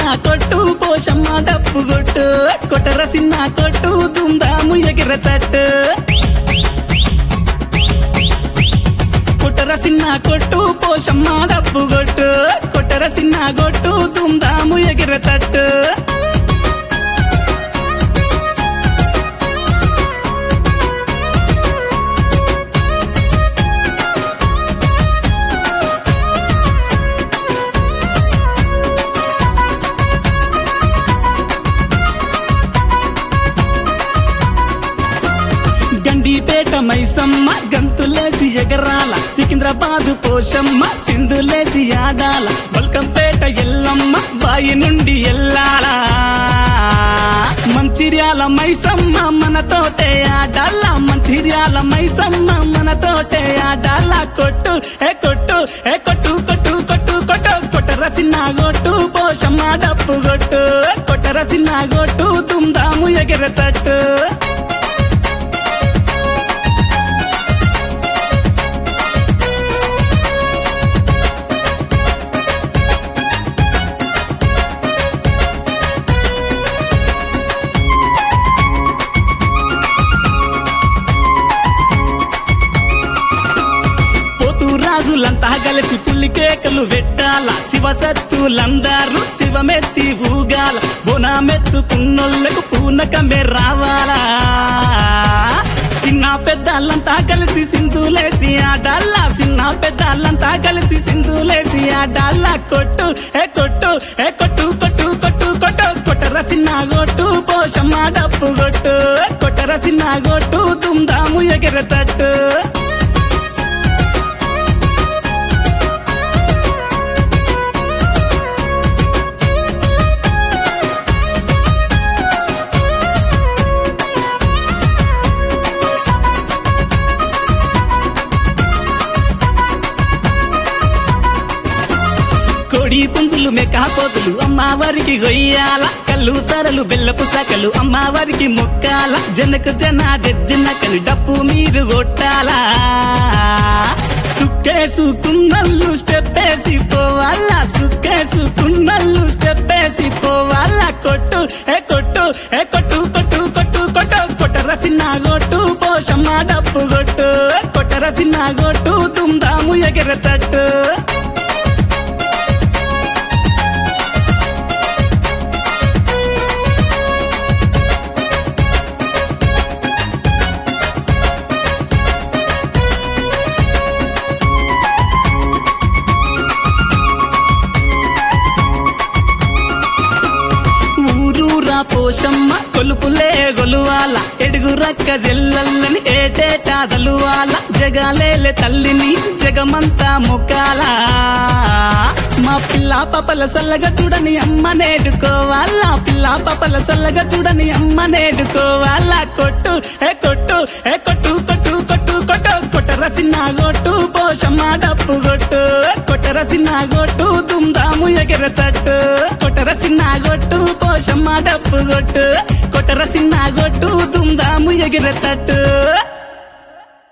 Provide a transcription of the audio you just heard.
కొట్టు పోషమ్మ డప్పు కొట్టు కొట్టర సిన్న కొట్టు దుందాము ఎగిర తట్టు కొట్టర సిన్న కొట్టు పోషమ్మ డప్పు కొట్టు కొట్టర సిన్న కొట్టు దుందాము ఎగిర తట్టు గండిపేట మైసమ్మ గంతులేసి ఎగరాల సికింద్రాబాద్ పోషమ్మ సింధులేసి ఆడాల బల్కంపేట ఎల్లమ్మ బాయి నుండి ఎల్లాలా మంచిర్యాల మైసమ్మ మనతోటే ఆడాల మంచిర్యాల మైసమ్మ మనతోటే ఆడాల కొట్టు ఏ కొట్టు ఏ కొట్టు కొట్టు కొట్టు కొట్టు కొట్టర సిన్న గొట్టు పోషమ్మ డప్పు కొట్టు కొట్టర సిన్న గొట్టు దుమ్దాము ఎగిరతట్టు పోతూ రాజులంతా కలిసి పుల్లి కేకలు పెట్టాల శివసత్తులందరూ శివమెత్తి ఊగాల బోనామెత్తుకున్నోళ్ళకు పూనకమే రావాలా చిన్న పెద్దలంతా కలిసి సింధులేసి ఆడాల చిన్న పెద్దలంతా కలిసి సింధులేసి ఆడాల కొట్టు ఏ కొట్టు ఏ కొట్టు కొట్టు కొట్టు కొట్టు కొట్టర సిన్న గొట్టు పోషమ్మ డప్పు కొట్టు కొట్టర సిన్న గొట్టు దుమ్దాము ఎగిరతట్టు కోడి పుంజులు మెకాపోతులు అమ్మవారికి గొయ్యాల కళ్ళు సరలు బెల్లపు సకలు అమ్మవారికి మొక్కాల జనకు జన జనకలు డప్పు మీరు కొట్టాలా సుక్కేసుకున్నల్లు స్టెప్పేసి పోవాలా సుక్కేసుకున్నల్లు స్టెప్పేసి పోవాలా కొట్టు ఏ కొట్టు ఏ కొట్టు కొట్టు కొట్టు కొట్టు కొట్టర సిన్న గొట్టు పోషమ్మ డప్పు కొట్టు కొట్టర సిన్న గొట్టు దుమ్దాము ఎగిరతట్టు ఊరూరా పోషమ్మ కొలుపులే గొలువాల ఎడుగు రక్క జెల్లల్లని ఏటేటా దలువాల జగాలేలే తల్లిని జగమంతా ముఖాల మా పిల్ల పపల సల్లగా చూడని అమ్మ నేడుకోవాలా పిల్ల పపల సల్లగా చూడని అమ్మ నేడుకోవాలా కొట్టు ఏ కొట్టు ఏ కొట్టు కొట్టు కొట్టు కొట్టు కొట్టర సిన్న గొట్టు పోషమ్మ డప్పు కొట్టు కొట్టర సిన్న గొట్టు దుమ్దాము ఎగిరతట్టు కొట్టర సిన్న గొట్టు పోషమ్మ డప్పు కొట్టు కొట్టర సిన్న గొట్టు దుమ్దాము ఎగిరతట్టు